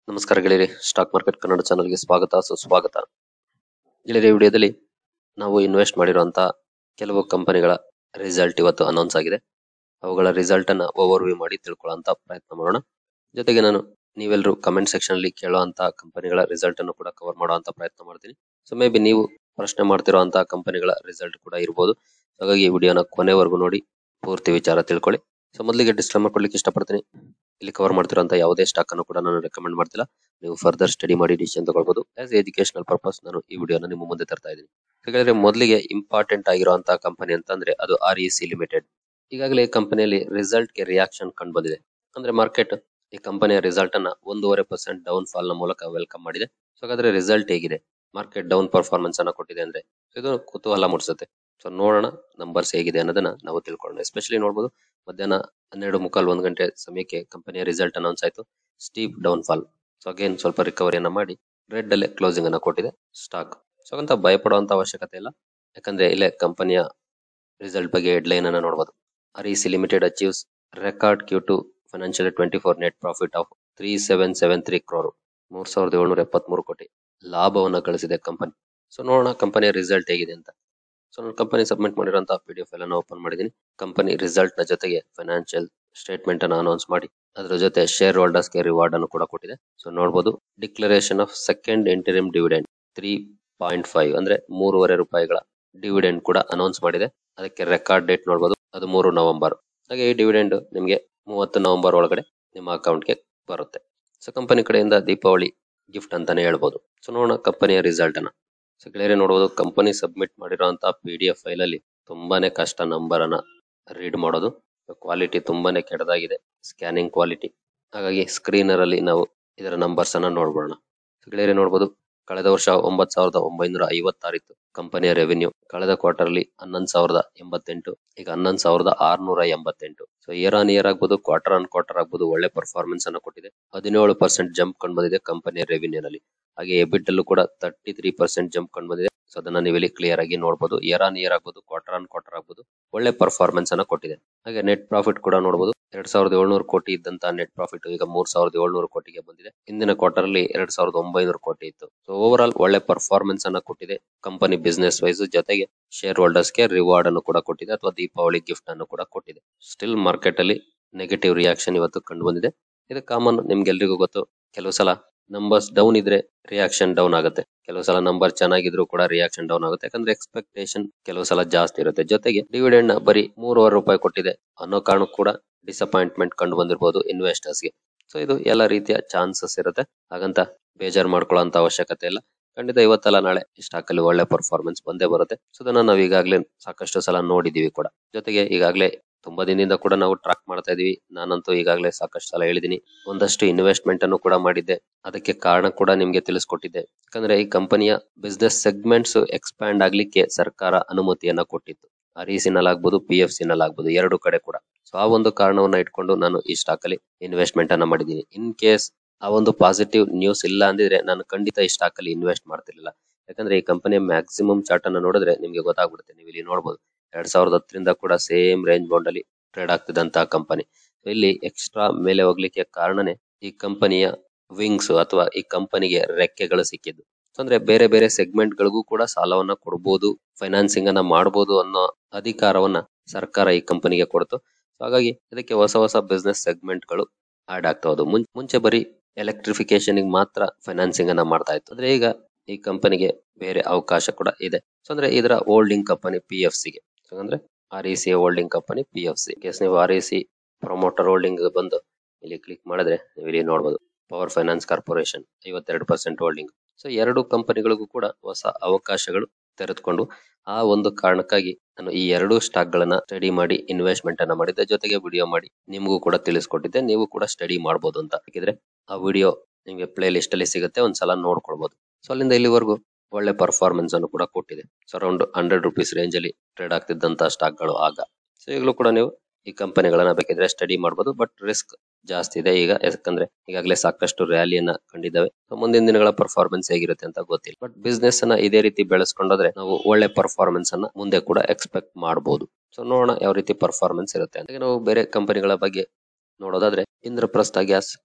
ನಮಸ್ಕಾರ ಗೆಳೆಯರಿ stock market Kannada ಚಾನಲ್ಗೆ ಸ್ವಾಗತ ಸುಸ್ವಾಗತ ಗೆಳೆಯರಿ ವಿಡಿಯೋದಲ್ಲಿ ನಾವು ಇನ್ವೆಸ್ಟ್ ಮಾಡಿರುವಂತಹ ಕೆಲವು ಕಂಪನಿಗಳ ರಿಸಲ್ಟ್ ಇವತ್ತು ಅನೌನ್ಸ್ ಆಗಿದೆ ಅವುಗಳ ರಿಸಲ್ಟ್ ಅನ್ನ ಓವರ್ ವ್ಯೂ ಮಾಡಿ ತಿಳ್ಕೊಳ್ಳುವಂತ ಪ್ರಯತ್ನ ಮಾಡೋಣ ಜೊತೆಗೆ ನಾನು ನೀವೆಲ್ಲರೂ ಕಮೆಂಟ್ ಸೆಕ್ಷನ್ ಅಲ್ಲಿ ಕೇಳುವಂತಹ ಕಂಪನಿಗಳ ರಿಸಲ್ಟ್ ಅನ್ನು ಕೂಡ ಕವರ್ ಮಾಡುವಂತ ಪ್ರಯತ್ನ ಮಾಡ್ತೀನಿ ಸೊ ಮೇ ಬಿ ನೀವು ಪ್ರಶ್ನೆ ಮಾಡ್ತಿರುವಂತಹ ಕಂಪನಿಗಳ ರಿಸಲ್ಟ್ ಕೂಡ ಇರಬಹುದು ಹಾಗಾಗಿ ಈ ವಿಡಿಯೋನ ಕೊನೆವರೆಗೂ ನೋಡಿ ಪೂರ್ತಿ ವಿಚಾರ ತಿಳ್ಕೊಳ್ಳಿ ಸೊ ಮೊದಲಿಗೆ ಡಿಸ್ಕ್ಲೇಮರ್ ಕೊಡ್ಲಿಕ್ಕೆ ಇಷ್ಟಪಡ್ತೀನಿ ಇಲ್ಲಿ ಕವರ್ ಮಾಡ್ತಿರುವಂತ ಯಾವುದೇ ಸ್ಟಾಕ್ ಅನ್ನು ಕೂಡ ನಾನು ರೆಕಮೆಂಡ್ ಮಾಡ್ತಿಲ್ಲ ನೀವು ಫರ್ದರ್ ಸ್ಟಡಿ ಮಾಡಿ ಡಿಸಿಷನ್ ತಗೊಳ್ಬಹುದು ಆಸ್ ಎಜುಕೇಶನಲ್ ಪರ್ಪಸ್ ನಾನು ಈ ವಿಡಿಯೋನ ನಿಮ್ಮ ಮುಂದೆ ತರ್ತಾ ಇದ್ದೀನಿ ಹಾಗಾದ್ರೆ ಮೊದಲಿಗೆ ಇಂಪಾರ್ಟೆಂಟ್ ಆಗಿರುವಂತಹ ಕಂಪನಿ ಅಂತಂದ್ರೆ ಅದು ಆರ್ ಇ ಸಿ ಲಿಮಿಟೆಡ್ ಈಗಾಗಲೇ ಈ ಕಂಪನಿಯಲ್ಲಿ ರಿಸಲ್ಟ್ ಗೆ ರಿಯಾಕ್ಷನ್ ಕಂಡು ಬಂದಿದೆ ಅಂದ್ರೆ ಮಾರ್ಕೆಟ್ ಈ ಕಂಪನಿಯ ರಿಸಲ್ಟ್ ಅನ್ನ ಒಂದೂವರೆ ಪರ್ಸೆಂಟ್ ಡೌನ್ ಫಾಲ್ ನ ಮೂಲಕ ವೆಲ್ಕಮ್ ಮಾಡಿದೆ ಸೊ ಹಾಗಾದ್ರೆ ರಿಸಲ್ಟ್ ಹೇಗಿದೆ ಮಾರ್ಕೆಟ್ ಡೌನ್ ಪರ್ಫಾರ್ಮೆನ್ಸ್ ಅನ್ನ ಕೊಟ್ಟಿದೆ ಅಂದ್ರೆ ಇದು ಕುತೂಹಲ ಮೂಡಿಸುತ್ತೆ ಸೊ ನೋಡೋಣ ನಂಬರ್ಸ್ ಹೇಗಿದೆ ಅನ್ನೋದನ್ನ ನಾವು ತಿಳ್ಕೊಳ್ಳೋಣ ಎಸ್ಪೆಷಲಿ ನೋಡಬಹುದು ಮಧ್ಯಾಹ್ನ ಹನ್ನೆರಡು ಮುಕ್ಕಾಲ್ ಒಂದ್ ಗಂಟೆ ಸಮಯಕ್ಕೆ ಕಂಪನಿಯ ರಿಸಲ್ಟ್ ಅನೌನ್ಸ್ ಆಯ್ತು steep down fall so again ಸ್ವಲ್ಪ ರಿಕವರಿಯನ್ನ ಮಾಡಿ ರೆಡ್ ಅಲ್ಲೇ ಕ್ಲೋಸಿಂಗ್ ಅನ್ನ ಕೊಟ್ಟಿದೆ ಸ್ಟಾಕ್ ಸೊ ಅಂತ ಭಯಪಡುವಂತ ಅವಶ್ಯಕತೆ ಇಲ್ಲ ಯಾಕಂದ್ರೆ ಇಲ್ಲೇ ಕಂಪನಿಯ ರಿಸಲ್ಟ್ ಬಗ್ಗೆ ಹೆಡ್ಲೈನ್ ಅನ್ನ ನೋಡಬಹುದು R E C limited achieves record Q two financial twenty four net profit of three seven seven three crore ಮೂರ್ ಸಾವಿರದ ಏಳ್ನೂರ ಎಪ್ಪತ್ಮೂರು ಕೋಟಿ ಲಾಭವನ್ನ ಗಳಿಸಿದೆ ಕಂಪನಿ ಸೊ ನೋಡೋಣ ಕಂಪನಿಯ ರಿಸಲ್ಟ್ ಹೇಗಿದೆ ಅಂತ ಸೊ ನಾನು ಕಂಪನಿ ಸಬ್ಮಿಟ್ ಮಾಡಿರುವಂತಹ ಪಿ ಡಿ ಎಫ್ ಎಲ್ಲ ಓಪನ್ ಮಾಡಿದ್ದೀನಿ ಕಂಪನಿ ರಿಸಲ್ಟ್ ನ ಜೊತೆಗೆ ಫೈನಾನ್ಷಿಯಲ್ ಸ್ಟೇಟ್ಮೆಂಟ್ ಅನ್ನು ಅನೌನ್ಸ್ ಮಾಡಿ ಅದರ ಜೊತೆ ಶೇರ್ ಹೋಲ್ಡರ್ಸ್ ಗೆ ರಿವಾರ್ಡ್ ಅನ್ನು ಕೂಡ ಕೊಟ್ಟಿದೆ ಸೊ ನೋಡಬಹುದು declaration of second interim dividend three point five ಅಂದ್ರೆ ಮೂರುವರೆ ರೂಪಾಯಿಗಳ ಡಿವಿಡೆಂಡ್ ಕೂಡ ಅನೌನ್ಸ್ ಮಾಡಿದೆ ಅದಕ್ಕೆ ರೆಕಾರ್ಡ್ ಡೇಟ್ ನೋಡಬಹುದು ಅದು ಮೂರು ನವೆಂಬರ್ ಹಾಗೆ ಈ ಡಿವಿಡೆಂಡ್ ನಿಮಗೆ ಮೂವತ್ತು ನವೆಂಬರ್ ಒಳಗಡೆ ನಿಮ್ಮ ಅಕೌಂಟ್ಗೆ ಬರುತ್ತೆ ಸೊ ಕಂಪನಿ ಕಡೆಯಿಂದ ದೀಪಾವಳಿ ಗಿಫ್ಟ್ ಅಂತಾನೆ ಹೇಳ್ಬೋದು ಸೊ ನೋಡೋಣ ಕಂಪನಿಯ ರಿಸಲ್ಟ್ ಅನ್ನ ಸೊ ಗೆಳೆಯರೆ ನೋಡಬಹುದು ಕಂಪನಿ ಸಬ್ಮಿಟ್ ಮಾಡಿರುವಂತಹ ಪಿ ಡಿ ಎಫ್ ಫೈಲ್ ಅಲ್ಲಿ ತುಂಬಾನೇ ಕಷ್ಟ ನಂಬರ್ ಅನ್ನ ರೀಡ್ ಮಾಡೋದು ಕ್ವಾಲಿಟಿ ತುಂಬಾನೇ ಕೆಟ್ಟದಾಗಿದೆ ಸ್ಕ್ಯಾನಿಂಗ್ ಕ್ವಾಲಿಟಿ ಹಾಗಾಗಿ ಸ್ಕ್ರೀನರ್ ಅಲ್ಲಿ ನಾವು ಇದರ ನಂಬರ್ಸ್ ಅನ್ನ ನೋಡ್ಬೋಣ ಗೆಳೆಯರೆ ನೋಡಬಹುದು ಕಳೆದ ವರ್ಷ ಒಂಬತ್ ಸಾವಿರದ ಒಂಬೈನೂರ ಐವತ್ತಾರಿತ್ತು ಕಂಪನಿಯ ರೆವೆನ್ಯೂ ಕಳೆದ ಕ್ವಾರ್ಟರ್ ಅಲ್ಲಿ ಹನ್ನೊಂದ್ ಸಾವಿರದ ಎಂಬತ್ತೆಂಟು ಈಗ ಹನ್ನೊಂದ್ ಸಾವಿರದ ಆರ್ನೂರ ಎಂಬತ್ತೆಂಟು ಸೊ ಇಯರ್ ಆನ್ ಇಯರ್ ಆಗ್ಬೋದು ಕ್ವಾರ್ಟರ್ ಆನ್ ಕ್ವಾರ್ಟರ್ ಆಗ್ಬೋದು ಒಳ್ಳೆ ಪರ್ಫಾರ್ಮೆನ್ಸ್ ಅನ್ನು ಕೊಟ್ಟಿದೆ ಹದಿನೇಳು ಪರ್ಸೆಂಟ್ ಜಂಪ್ ಕಂಡು ಬಂದಿದೆ ಕಂಪನಿಯ ರೆವಿನ್ಯೂ ನಲ್ಲಿ ಹಾಗೆ ಎಬಿಟ್ ಅಲ್ಲೂ ಕೂಡ ತರ್ಟಿ ತ್ರೀ ಪರ್ಸೆಂಟ್ ಜಂಪ್ ಕಂಡು ಬಂದಿದೆ ಸೊ ಅದನ್ನ ನೀವು ಇಲ್ಲಿ ಕ್ಲಿಯರ್ ಆಗಿ ನೋಡಬಹುದು ಇಯರ್ ಆನ್ ಇಯರ್ ಆಗ್ಬೋದು ಕ್ವಾರ್ಟರ್ ಆನ್ ಕ್ವಾರ್ಟರ್ ಆಗ್ಬೋದು ಒಳ್ಳೆ ಪರ್ಫಾರ್ಮೆನ್ಸ್ ಅನ್ನ ಕೊಟ್ಟಿದೆ ಹಾಗೆ ನೆಟ್ ಪ್ರಾಫಿಟ್ ಕೂಡ ನೋಡಬಹುದು ಎರಡ್ ಸಾವಿರದ ಏಳ್ನೂರು ಕೋಟಿ ಇದ್ದಂತ ನೆಟ್ ಪ್ರಾಫಿಟ್ ಈಗ ಮೂರ್ ಸಾವಿರದ ಏಳ್ನೂರು ಕೋಟಿಗೆ ಬಂದಿದೆ ಹಿಂದಿನ ಕ್ವಾರ್ಟರ್ ಅಲ್ಲಿ ಎರಡ್ ಸಾವಿರದ ಒಂಬೈನೂರು ಕೋಟಿ ಇತ್ತು ಸೊ ಓವರ್ ಆಲ್ ಒಳ್ಳೆ ಪರ್ಫಾರ್ಮೆನ್ಸ್ ಅನ್ನ ಕೊಟ್ಟಿದೆ ಕಂಪನಿ ಬಿಸ್ನೆಸ್ ವೈಸ್ ಜೊತೆಗೆ ಶೇರ್ ಹೋಲ್ಡರ್ಸ್ ಗೆ ರಿವಾರ್ಡ್ ಅನ್ನು ಕೂಡ ಕೊಟ್ಟಿದೆ ಅಥವಾ ದೀಪಾವಳಿ ಗಿಫ್ಟ್ ಅನ್ನು ಕೂಡ ಕೊಟ್ಟಿದೆ ಸ್ಟಿಲ್ ಮಾರ್ಕೆಟ್ ಅಲ್ಲಿ ನೆಗೆಟಿವ್ ರಿಯಾಕ್ಷನ್ ಇವತ್ತು ಕಂಡು ಬಂದಿದೆ ಇದು ಕಾಮನ್ ನಿಮ್ಗೆಲ್ರಿಗೂ ಗೊತ್ತು ಕೆಲವು ಸಲ ನಂಬರ್ಸ್ ಡೌನ್ ಇದ್ರೆ ರಿಯಾಕ್ಷನ್ ಡೌನ್ ಆಗುತ್ತೆ ಕೆಲವು ಸಲ ನಂಬರ್ ಚೆನ್ನಾಗಿದ್ರು ಕೂಡ ರಿಯಾಕ್ಷನ್ ಡೌನ್ ಆಗುತ್ತೆ ಯಾಕಂದ್ರೆ ಎಕ್ಸ್ಪೆಕ್ಟೇಷನ್ ಕೆಲವು ಸಲ ಜಾಸ್ತಿ ಇರುತ್ತೆ ಜೊತೆಗೆ ಡಿವಿಡೆಂಡ್ ನ ಬರೀ ಮೂರುವರೆ ರೂಪಾಯಿ ಕೊಟ್ಟಿದೆ ಅನ್ನೋ ಕಾರಣಕ್ಕೂ ಕೂಡ ಡಿಸಪಾಯಿಂಟ್ಮೆಂಟ್ ಕಂಡು ಬಂದಿರಬಹುದು ಇನ್ವೆಸ್ಟರ್ಸ್ ಗೆ ಸೊ ಇದು ಎಲ್ಲ ರೀತಿಯ ಚಾನ್ಸಸ್ ಇರುತ್ತೆ ಹಾಗಂತ ಬೇಜಾರ್ ಮಾಡ್ಕೊಳ್ಳೋ ಅವಶ್ಯಕತೆ ಇಲ್ಲ ಖಂಡಿತ ಇವತ್ತಲ್ಲ ನಾಳೆ ಈ ಸ್ಟಾಕ್ ಅಲ್ಲಿ ಒಳ್ಳೆ ಪರ್ಫಾರ್ಮೆನ್ಸ್ ಬಂದೇ ಬರುತ್ತೆ ಸೊ ಅದನ್ನ ನಾವು ಈಗಾಗಲೇ ಸಾಕಷ್ಟು ಸಲ ನೋಡಿದೀವಿ ಕೂಡ ಜೊತೆಗೆ ಈಗಾಗಲೇ ತುಂಬಾ ದಿನದಿಂದ ಕೂಡ ನಾವು ಟ್ರಾಕ್ ಮಾಡ್ತಾ ಇದೀವಿ ನಾನಂತೂ ಈಗಾಗಲೇ ಸಾಕಷ್ಟು ಸಲ ಹೇಳಿದೀನಿ ಒಂದಷ್ಟು ಇನ್ವೆಸ್ಟ್ಮೆಂಟ್ ಅನ್ನು ಕೂಡ ಮಾಡಿದ್ದೆ ಅದಕ್ಕೆ ಕಾರಣ ಕೂಡ ನಿಮ್ಗೆ ತಿಳಿಸ್ಕೊಟ್ಟಿದ್ದೆ ಯಾಕಂದ್ರೆ ಈ ಕಂಪನಿಯ ಬಿಸ್ನೆಸ್ ಸೆಗ್ಮೆಂಟ್ಸ್ ಎಕ್ಸ್ಪ್ಯಾಂಡ್ ಆಗ್ಲಿಕ್ಕೆ ಸರ್ಕಾರ ಅನುಮತಿಯನ್ನ ಕೊಟ್ಟಿತ್ತು ಆರ್ ಇ ಆಗ್ಬೋದು ಪಿ ಎಫ್ ಆಗ್ಬೋದು ಎರಡು ಕಡೆ ಕೂಡ ಸೊ ಆ ಒಂದು ಕಾರಣವನ್ನ ಇಟ್ಕೊಂಡು ನಾನು ಈ ಸ್ಟಾಕ್ ಅಲ್ಲಿ ಇನ್ವೆಸ್ಟ್ಮೆಂಟ್ ಅನ್ನ ಮಾಡಿದ್ದೀನಿ ಇನ್ ಕೇಸ್ ಆ ಒಂದು ಪಾಸಿಟಿವ್ ನ್ಯೂಸ್ ಇಲ್ಲ ಅಂದಿದ್ರೆ ನಾನು ಖಂಡಿತ ಈ ಸ್ಟಾಕ್ ಅಲ್ಲಿ ಇನ್ವೆಸ್ಟ್ ಮಾಡ್ತಿರ್ಲಿಲ್ಲ ಯಾಕಂದ್ರೆ ಈ ಕಂಪನಿಯ ಮ್ಯಾಕ್ಸಿಮಮ್ ಚಾರ್ಟ್ ಅನ್ನ ನೋಡಿದ್ರೆ ನಿಮ್ಗೆ ಗೊತ್ತಾಗ್ಬಿಡುತ್ತೆ ನೀವು ಇಲ್ಲಿ ನೋಡಬಹುದು ಎರಡ್ ಸಾವಿರದ ಹತ್ತರಿಂದ ಕೂಡ ಸೇಮ್ ರೇಂಜ್ ಬೌಂಡ್ ಅಲ್ಲಿ ಟ್ರೇಡ್ ಆಗ್ತಿದ್ದಂತಹ ಕಂಪನಿ ಇಲ್ಲಿ ಎಕ್ಸ್ಟ್ರಾ ಮೇಲೆ ಹೋಗ್ಲಿಕ್ಕೆ ಕಾರಣನೇ ಈ ಕಂಪನಿಯ ವಿಂಗ್ಸ್ ಅಥವಾ ಈ ಕಂಪನಿಗೆ ರೆಕ್ಕೆಗಳು ಸಿಕ್ಕಿದ್ದು ಅಂದ್ರೆ ಬೇರೆ ಬೇರೆ ಸೆಗ್ಮೆಂಟ್ ಗಳಿಗೂ ಕೂಡ ಸಾಲವನ್ನ ಕೊಡಬಹುದು ಫೈನಾನ್ಸಿಂಗ್ ಅನ್ನ ಮಾಡಬಹುದು ಅನ್ನೋ ಅಧಿಕಾರವನ್ನ ಸರ್ಕಾರ ಈ ಕಂಪನಿಗೆ ಕೊಡ್ತು ಹಾಗಾಗಿ ಇದಕ್ಕೆ ಹೊಸ ಹೊಸ ಬಿಸ್ನೆಸ್ ಸೆಗ್ಮೆಂಟ್ ಗಳು ಆಡ್ ಆಗ್ತಾ ಹೋದು ಮುಂಚೆ ಬರೀ ಎಲೆಕ್ಟ್ರಿಫಿಕೇಶನ್ ಮಾತ್ರ ಫೈನಾನ್ಸಿಂಗ್ ಅನ್ನ ಮಾಡ್ತಾ ಇತ್ತು ಅಂದ್ರೆ ಈಗ ಈ ಕಂಪನಿಗೆ ಬೇರೆ ಅವಕಾಶ ಕೂಡ ಇದೆ ಸೊ ಅಂದ್ರೆ ಇದರ ಹೋಲ್ಡಿಂಗ್ ಕಂಪನಿ ಪಿ ಎಫ್ ಗೆ ಸೊ ಅಂದ್ರೆ R E C holding company P F C case ನೀವು R E C promoter holding ಬಂದು ಇಲ್ಲಿ ಕ್ಲಿಕ್ ಮಾಡಿದ್ರೆ ನೀವು ಇಲ್ಲಿ ನೋಡಬಹುದು ಪವರ್ ಫೈನಾನ್ಸ್ ಕಾರ್ಪೊರೇಷನ್ ಐವತ್ತೆರಡು ಪರ್ಸೆಂಟ್ ಹೋಲ್ಡಿಂಗ್ ಸೊ ಎರಡು ಕಂಪನಿಗಳಿಗೂ ಕೂಡ ಹೊಸ ಅವಕಾಶಗಳು ತೆರೆದುಕೊಂಡು ಆ ಒಂದು ಕಾರಣಕ್ಕಾಗಿ ನಾನು ಈ ಎರಡು ಸ್ಟಾಕ್ ಗಳನ್ನ ಸ್ಟಡಿ ಮಾಡಿ ಇನ್ವೆಸ್ಟ್ಮೆಂಟ್ ಅನ್ನ ಮಾಡಿದ್ದೆ ಜೊತೆಗೆ ವಿಡಿಯೋ ಮಾಡಿ ನಿಮಗೂ ಕೂಡ ತಿಳಿಸ್ಕೊಟ್ಟಿದ್ದೆ ನೀವು ಕೂಡ ಸ್ಟಡಿ ಮಾಡಬಹುದು ಅಂತ ಬೇಕಿದ್ರೆ ಆ ವಿಡಿಯೋ ನಿಮಗೆ ಪ್ಲೇ ಲಿಸ್ಟ್ ಅಲ್ಲಿ ಸಿಗುತ್ತೆ ಒಂದ್ಸಲ ನೋಡ್ಕೊಳ್ಬಹುದು ಸೊ ಅಲ್ಲಿಂದ ಇಲ್ಲಿವರೆಗೂ ಒಳ್ಳೆ ಪರ್ಫಾರ್ಮೆನ್ಸ್ ಅನ್ನು ಕೂಡ ಕೊಟ್ಟಿದೆ so around hundred rupees range ಅಲ್ಲಿ ಟ್ರೇಡ್ ಆಗ್ತಿದ್ದಂತ ಸ್ಟಾಕ್ ಗಳು ಆಗ ಸೊ ಈಗಲೂ ಕೂಡ ನೀವು ಈ ಕಂಪನಿಗಳನ್ನ ಬೇಕಿದ್ರೆ ಸ್ಟಡಿ ಮಾಡಬಹುದು ಬಟ್ ರಿಸ್ಕ್ ಜಾಸ್ತಿ ಇದೆ ಈಗ ಯಾಕಂದ್ರೆ ಈಗಾಗಲೇ ಸಾಕಷ್ಟು ರ್ಯಾಲಿಯನ್ನ ಕಂಡಿದ್ದಾವೆ ಸೊ ಮುಂದಿನ ದಿನಗಳ ಪರ್ಫಾರ್ಮೆನ್ಸ್ ಹೇಗಿರುತ್ತೆ ಅಂತ ಗೊತ್ತಿಲ್ಲ ಬಟ್ ಬಿಸ್ನೆಸ್ ಅನ್ನ ಇದೇ ರೀತಿ ಬೆಳೆಸ್ಕೊಂಡೋದ್ರೆ ನಾವು ಒಳ್ಳೆ ಪರ್ಫಾರ್ಮೆನ್ಸ್ ಅನ್ನ ಮುಂದೆ ಕೂಡ ಎಕ್ಸ್ಪೆಕ್ಟ್ ಮಾಡಬಹುದು ಸೊ ನೋಡೋಣ ಯಾವ ರೀತಿ ಪರ್ಫಾರ್ಮೆನ್ಸ್ ಇರುತ್ತೆ ಅಂತ ನಾವು ಬೇರೆ ಕಂಪನಿಗಳ ಬಗ್ಗೆ ನೋಡೋದಾದ್ರೆ ಇಂದ್ರಪ್ರಸ್ಥ ಗ್ಯಾಸ್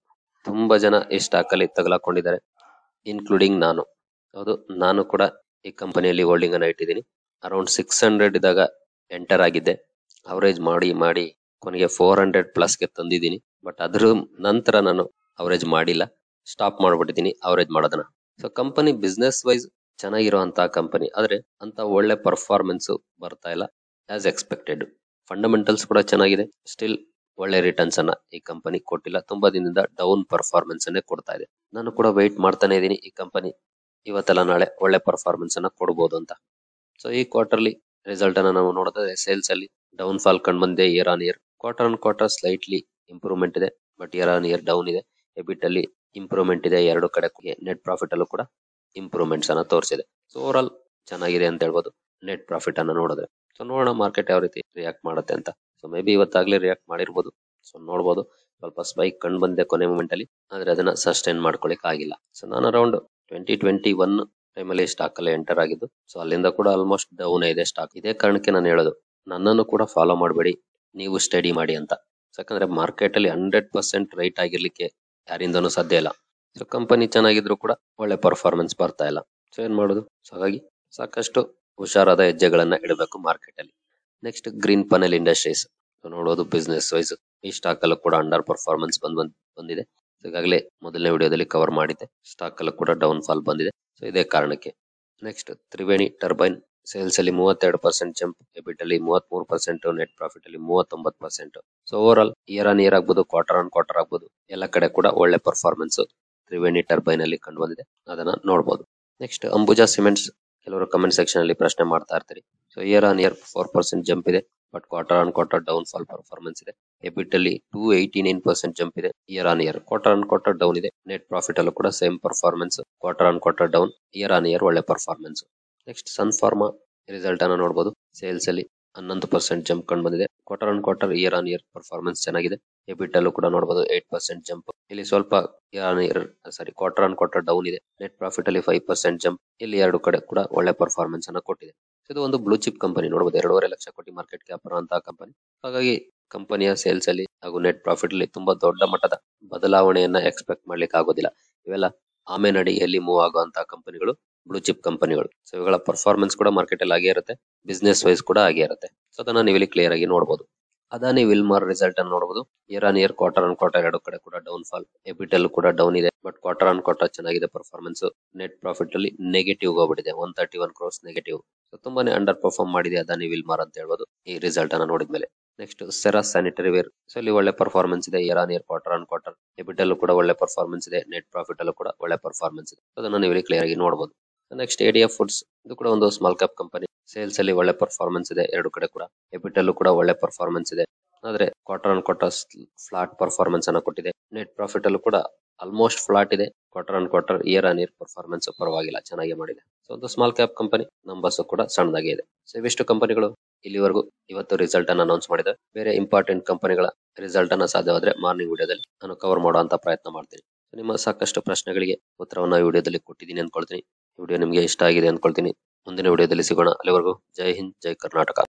ತುಂಬಾ ಜನ ಈ ಸ್ಟಾಕ್ ಅಲ್ಲಿ ತಗಲಾಕೊಂಡಿದ್ದಾರೆ ಇನ್ಕ್ಲೂಡಿಂಗ್ ನಾನು ಹೌದು ನಾನು ಕೂಡ ಈ ಕಂಪನಿಯಲ್ಲಿ ಹೋಲ್ಡಿಂಗ್ ಅನ್ನ ಇಟ್ಟಿದ್ದೀನಿ ಅರೌಂಡ್ ಸಿಕ್ಸ್ ಹಂಡ್ರೆಡ್ ಇದ್ದಾಗ ಎಂಟರ್ ಆಗಿದ್ದೆ ಅವರೇಜ್ ಮಾಡಿ ಮಾಡಿ ಕೊನೆಗೆ ಫೋರ್ ಹಂಡ್ರೆಡ್ ಪ್ಲಸ್ಗೆ ತಂದಿದ್ದೀನಿ ಬಟ್ ಅದ್ರ ನಂತರ ನಾನು ಅವರೇಜ್ ಮಾಡಿಲ್ಲ ಸ್ಟಾಪ್ ಮಾಡ್ಬಿಟ್ಟಿದ್ದೀನಿ ಅವರೇಜ್ ಮಾಡೋದನ್ನ ಸೊ ಕಂಪನಿ ಬಿಸ್ನೆಸ್ ವೈಸ್ ಚೆನ್ನಾಗಿರುವಂತ ಕಂಪನಿ ಆದ್ರೆ ಅಂತ ಒಳ್ಳೆ ಪರ್ಫಾರ್ಮೆನ್ಸ್ ಬರ್ತಾ ಇಲ್ಲ ಆಸ್ ಎಕ್ಸ್ಪೆಕ್ಟೆಡ್ ಫಂಡಮೆಂಟಲ್ಸ್ ಕೂಡ ಚೆನ್ನಾಗಿದೆ ಸ್ಟಿಲ್ ಒಳ್ಳೆ ರಿಟರ್ನ್ಸ್ ಅನ್ನ ಈ ಕಂಪನಿ ಕೊಟ್ಟಿಲ್ಲ ತುಂಬಾ ದಿನದಿಂದ ಡೌನ್ ಪರ್ಫಾರ್ಮೆನ್ಸ್ ಅನ್ನೇ ಕೊಡ್ತಾ ಇದೆ ನಾನು ಕೂಡ ವೆಯ್ಟ್ ಮಾಡ್ತಾನೆ ಇದ್ದೀನಿ ಈ ಕಂಪನಿ ಇವತ್ತೆಲ್ಲ ನಾಳೆ ಒಳ್ಳೆ ಪರ್ಫಾರ್ಮೆನ್ಸ್ ಅನ್ನ ಕೊಡ್ಬೋದು ಅಂತ ಸೊ ಈ ಕ್ವಾರ್ಟರ್ಲಿ ರಿಸಲ್ಟ್ ಅನ್ನ ನಾವು ನೋಡಿದ್ರೆ ಸೇಲ್ಸ್ ಅಲ್ಲಿ ಡೌನ್ ಫಾಲ್ ಕಂಡು ಬಂದಿದೆ year on year quarter on quarter slightly improvement ಇದೆ but year on year down ಇದೆ ಎಬಿಟ್ ಅಲ್ಲಿ ಇಂಪ್ರೂವ್ಮೆಂಟ್ ಇದೆ ಎರಡು ಕಡೆ ನೆಟ್ ಪ್ರಾಫಿಟ್ ಅಲ್ಲೂ ಕೂಡ ಇಂಪ್ರೂವ್ಮೆಂಟ್ಸ್ ಅನ್ನ ತೋರಿಸಿದೆ ಸೊ ಓವರ್ ಆಲ್ ಚೆನ್ನಾಗಿದೆ ಅಂತ ಹೇಳ್ಬೋದು ನೆಟ್ ಪ್ರಾಫಿಟ್ ಅನ್ನ ನೋಡಿದ್ರೆ ಸೊ ನೋಡೋಣ ಮಾರ್ಕೆಟ್ ಯಾವ ರೀತಿ ರಿಯಾಕ್ಟ್ ಮಾಡುತ್ತೆ ಅಂತ ಸೊ ಮೇ ಬಿ ಇವತ್ತಾಗ್ಲೇ ರಿಯಾಕ್ಟ್ ಮಾಡಿರ್ಬೋದು ಸೊ ನೋಡ್ಬೋದು ಸ್ವಲ್ಪ ಸ್ಪೈಕ್ ಕಂಡು ಬಂದೆ ಕೊನೆ ಮೂಮೆಂಟ್ ಅಲ್ಲಿ ಆದ್ರೆ ಅದನ್ನ ಸಸ್ಟೈನ್ ಮಾಡ್ಕೊಳಿಕ್ ಆಗಿಲ್ಲ ಸೊ ನಾನು ಅರೌಂಡ್ ಟ್ವೆಂಟಿ ಟ್ವೆಂಟಿ ಒನ್ ಟೈಮಲ್ಲಿ ಸ್ಟಾಕ್ ಅಲ್ಲಿ ಎಂಟರ್ ಆಗಿದ್ದು ಸೊ ಅಲ್ಲಿಂದ ಕೂಡ ಆಲ್ಮೋಸ್ಟ್ ಡೌನ್ ಇದೆ ಸ್ಟಾಕ್ ಇದೇ ಕಾರಣಕ್ಕೆ ನಾನು ಹೇಳೋದು ನನ್ನನ್ನು ಕೂಡ ಫಾಲೋ ಮಾಡಬೇಡಿ ನೀವು ಸ್ಟಡಿ ಮಾಡಿ ಅಂತ ಯಾಕಂದ್ರೆ ಮಾರ್ಕೆಟ್ ಅಲ್ಲಿ ಹಂಡ್ರೆಡ್ ಪರ್ಸೆಂಟ್ ರೈಟ್ ಆಗಿರ್ಲಿಕ್ಕೆ ಯಾರಿಂದನೂ ಸಾಧ್ಯ ಇಲ್ಲ ಸೊ ಕಂಪನಿ ಚೆನ್ನಾಗಿದ್ರು ಕೂಡ ಒಳ್ಳೆ ಪರ್ಫಾರ್ಮೆನ್ಸ್ ಬರ್ತಾ ಇಲ್ಲ ಸೊ ಏನ್ ಮಾಡೋದು ಸೊ ಹಾಗಾಗಿ ಸಾಕಷ್ಟು ಹುಷಾರಾದ ಹೆಜ್ಜೆಗಳನ್ನ ಇಡಬೇಕು ಮಾರ್ಕೆಟ್ ಅಲ್ಲಿ ನೆಕ್ಸ್ಟ್ ಗ್ರೀನ್ ಪನೆಲ್ ಇಂಡಸ್ಟ್ರೀಸ್ ನೋಡೋದು ಬಿಸ್ನೆಸ್ ವೈಸ್ ಈ ಸ್ಟಾಕ್ ಅಲ್ಲೂ ಕೂಡ ಅಂಡರ್ ಪರ್ಫಾರ್ಮೆನ್ಸ್ ಬಂದ್ ಬಂದ್- ಬಂದಿದೆ So ಈಗಾಗಲೇ ಮೊದಲನೇ ವಿಡಿಯೋದಲ್ಲಿ ಕವರ್ ಮಾಡಿದ್ದೆ ಸ್ಟಾಕ್ ಅಲ್ಲೂ ಕೂಡ ಡೌನ್ ಫಾಲ್ ಬಂದಿದೆ ಸೊ ಇದೇ ಕಾರಣಕ್ಕೆ ನೆಕ್ಸ್ಟ್ ತ್ರಿವೇಣಿ ಟರ್ಬೈನ್ ಸೇಲ್ಸ್ ಅಲ್ಲಿ ಮೂವತ್ತೆರಡು ಪರ್ಸೆಂಟ್ ಜಂಪ್ ಎಬಿಟ್ ಅಲ್ಲಿ ಮೂವತ್ತ್ ಮೂರು ಪರ್ಸೆಂಟ್ ನೆಟ್ ಪ್ರಾಫಿಟ್ ಅಲ್ಲಿ ಮೂವತ್ತೊಂಬತ್ತು percent so overall year on year ಆಗ್ಬೋದು ಕ್ವಾರ್ಟರ್ ಆನ್ ಕ್ವಾರ್ಟರ್ ಆಗ್ಬೋದು ಎಲ್ಲ ಕಡೆ ಕೂಡ ಒಳ್ಳೆ ಪರ್ಫಾರ್ಮೆನ್ಸ್ ತ್ರಿವೇಣಿ ಟರ್ಬೈನ್ ಅಲ್ಲಿ ಕಂಡು ಬಂದಿದೆ ಅದನ್ನ ನೋಡಬಹುದು ನೆಕ್ಸ್ಟ್ ಅಂಬುಜಾ ಸಿಮೆಂಟ್ಸ್ ಕೆಲವರು ಕಮೆಂಟ್ ಸೆಕ್ಷನ್ ಅಲ್ಲಿ ಪ್ರಶ್ನೆ ಮಾಡ್ತಾ ಇರ್ತೀರಿ so year on year four percent jump ಇದೆ but quarter on quarter down fall performance ಇದೆ ಎಬಿಟ್ ಅಲ್ಲಿ two eighty nine percent jump ಇದೆ year on year quarter on quarter down ಇದೆ ನೆಟ್ ಪ್ರಾಫಿಟ್ ಅಲ್ಲೂ ಕೂಡ same performance quarter on quarter down year on year ಒಳ್ಳೆ performance next Sun Pharma result ಅನ್ನ ನೋಡಬಹುದು sales ಅಲ್ಲಿ ಹನ್ನೊಂದು ಪರ್ಸೆಂಟ್ ಜಂಪ್ ಕಂಡು ಬಂದಿದೆ quarter on quarter year on year performance ಚೆನ್ನಾಗಿದೆ ಎಬಿಟ್ ಅಲ್ಲೂ ಕೂಡ ನೋಡಬಹುದು ಏಟ್ ಪರ್ಸೆಂಟ್ ಜಂಪ್ ಇಲ್ಲಿ ಸ್ವಲ್ಪ year on year sorry quarter on quarter down ಇದೆ ನೆಟ್ ಪ್ರಾಫಿಟ್ ಅಲ್ಲಿ ಫೈವ್ ಪರ್ಸೆಂಟ್ ಜಂಪ್ ಇಲ್ಲಿ ಎರಡು ಕಡೆ ಕೂಡ ಒಳ್ಳೆ ಪರ್ಫಾರ್ಮೆನ್ಸ್ ಅನ್ನ ಕೊಟ್ಟಿದೆ ಇದು ಒಂದು ಬ್ಲೂ ಚಿಪ್ ಕಂಪನಿ ನೋಡಬಹುದು ಎರಡೂವರೆ ಲಕ್ಷ ಕೋಟಿ ಮಾರ್ಕೆಟ್ ಕ್ಯಾಪ್ ಇರುವಂತಹ ಕಂಪನಿ ಹಾಗಾಗಿ ಕಂಪನಿಯ ಸೇಲ್ಸ್ ಅಲ್ಲಿ ಹಾಗೂ ನೆಟ್ ಪ್ರಾಫಿಟ್ ಅಲ್ಲಿ ತುಂಬಾ ದೊಡ್ಡ ಮಟ್ಟದ ಬದಲಾವಣೆಯನ್ನ ಎಕ್ಸ್ಪೆಕ್ಟ್ ಮಾಡ್ಲಿಕ್ಕೆ ಆಗೋದಿಲ್ಲ ಇವೆಲ್ಲ ಆಮೆನಡಿಯಲ್ಲಿ ಮೂವ್ ಆಗುವಂತಹ ಕಂಪನಿಗಳು ಬ್ಲೂ ಚಿಪ್ ಕಂಪನಿಗಳು ಸೊ ಇವುಗಳ ಪರ್ಫಾರ್ಮೆನ್ಸ್ ಕೂಡ ಮಾರ್ಕೆಟ್ ಅಲ್ಲಿ ಆಗೇ ಇರುತ್ತೆ ಬಿಸ್ನೆಸ್ ವೈಸ್ ಕೂಡ ಆಗೇ ಇರುತ್ತೆ ಸೊ ಅದನ್ನ ನೀವು ಇಲ್ಲಿ ಕ್ಲಿಯರ್ ಆಗಿ ನೋಡಬಹುದು ಅದಾನಿ ವಿಲ್ಮಾರ್ ರಿಸಲ್ಟ್ ಅನ್ನು ನೋಡಬಹುದು year on year quarter on quarter ಎರಡು ಕಡೆ ಕೂಡ ಡೌನ್ ಫಾಲ್ ಎಬಿಟ್ ಅಲ್ಲೂ ಕೂಡ ಡೌನ್ ಇದೆ ಬಟ್ ಕ್ವಾರ್ಟರ್ ಆನ್ ಕ್ವಾರ್ಟರ್ ಚೆನ್ನಾಗಿದೆ ಪರ್ಫಾರ್ಮೆನ್ಸ್ ನೆಟ್ ಪ್ರಾಫಿಟ್ ಅಲ್ಲಿ ನೆಗೆಟಿವ್ ಹೋಗ್ಬಿಟ್ಟಿದೆ one thirty one crores negative so ತುಂಬಾನೇ ಅಂಡರ್ ಪರ್ಫಾರ್ಮ್ ಮಾಡಿದೆ ಅದಾನಿ ವಿಲ್ಮಾರ್ ಅಂತ ಹೇಳ್ಬೋದು ಈ ರಿಸಲ್ಟ್ ಅನ್ನ ನೋಡಿದ್ಮೇಲೆ next Cera sanitary ware so ಇಲ್ಲಿ ಒಳ್ಳೆ ಪರ್ಫಾರ್ಮೆನ್ಸ್ ಇದೆ year on year quarter on quarter EBIT ಅಲ್ಲೂ ಕೂಡ ಒಳ್ಳೆ ಪರ್ಫಾರ್ಮೆನ್ಸ್ ಇದೆ ನೆಟ್ ಪ್ರಾಫಿಟ್ ಅಲ್ಲೂ ಕೂಡ ಒಳ್ಳೆ ಪರ್ಫಾರ್ಮೆನ್ಸ್ ಇದೆ So ಅದನ್ನ ನೀವು ಇಲ್ಲಿ ಕ್ಲಿಯರ್ ಆಗಿ ನೋಡಬಹುದು ನೆಕ್ಸ್ಟ್ ಎಡಿಎಫ್ ಫುಡ್ಸ್ ಇದು ಕೂಡ ಒಂದು ಸ್ಮಾಲ್ ಕ್ಯಾಪ್ ಕಂಪನಿ ಸೇಲ್ಸ್ ಅಲ್ಲಿ ಒಳ್ಳೆ ಪರ್ಫಾರ್ಮೆನ್ಸ್ ಇದೆ ಎರಡು ಕಡೆ ಕೂಡ ಎಬಿಟ್ ಅಲ್ಲೂ ಕೂಡ ಒಳ್ಳೆ ಪರ್ಫಾರ್ಮೆನ್ಸ್ ಇದೆ ಆದ್ರೆ quarter on quarter flat performance ಅನ್ನ ಕೊಟ್ಟಿದೆ ನೆಟ್ ಪ್ರಾಫಿಟ್ ಅಲ್ಲೂ ಕೂಡ ಆಲ್ಮೋಸ್ಟ್ ಫ್ಲಾಟ್ ಇದೆ quarter on quarter year on year performance ಪರವಾಗಿಲ್ಲ ಚೆನ್ನಾಗಿ ಮಾಡಿದೆ ಸೊ ಒಂದು ಸ್ಮಾಲ್ ಕ್ಯಾಪ್ ಕಂಪನಿ ನಂಬರ್ಸ್ ಕೂಡ ಸಣ್ಣದಾಗಿ ಇದೆ ಸೊ ಇವಿಷ್ಟು ಕಂಪನಿಗಳು ಇಲ್ಲಿವರೆಗೂ ಇವತ್ತು ರಿಸಲ್ಟ್ ಅನ್ನ ಅನೌನ್ಸ್ ಮಾಡಿದೆ ಬೇರೆ ಇಂಪಾರ್ಟೆಂಟ್ ಕಂಪನಿಗಳ ರಿಸಲ್ಟ್ ಅನ್ನ ಸಾಧ್ಯವಾದ್ರೆ ಮಾರ್ನಿಂಗ್ ವಿಡಿಯೋದಲ್ಲಿ ನಾನು ಕವರ್ ಮಾಡುವಂತ ಪ್ರಯತ್ನ ಮಾಡ್ತೀನಿ So ನಿಮ್ಮ ಸಾಕಷ್ಟು ಪ್ರಶ್ನೆಗಳಿಗೆ ಉತ್ತರವನ್ನ ಈ ವಿಡಿಯೋದಲ್ಲಿ ಕೊಟ್ಟಿದ್ದೀನಿ ಅನ್ಕೊಳ್ತೀನಿ ವಿಡಿಯೋ ನಿಮಗೆ ಇಷ್ಟ ಆಗಿದೆ ಅನ್ಕೊಳ್ತೀನಿ ಮುಂದಿನ ವಿಡಿಯೋದಲ್ಲಿ ಸಿಗೋಣ ಅಲ್ಲಿವರೆಗೂ ಜೈ ಹಿಂದ್ ಜೈ ಕರ್ನಾಟಕ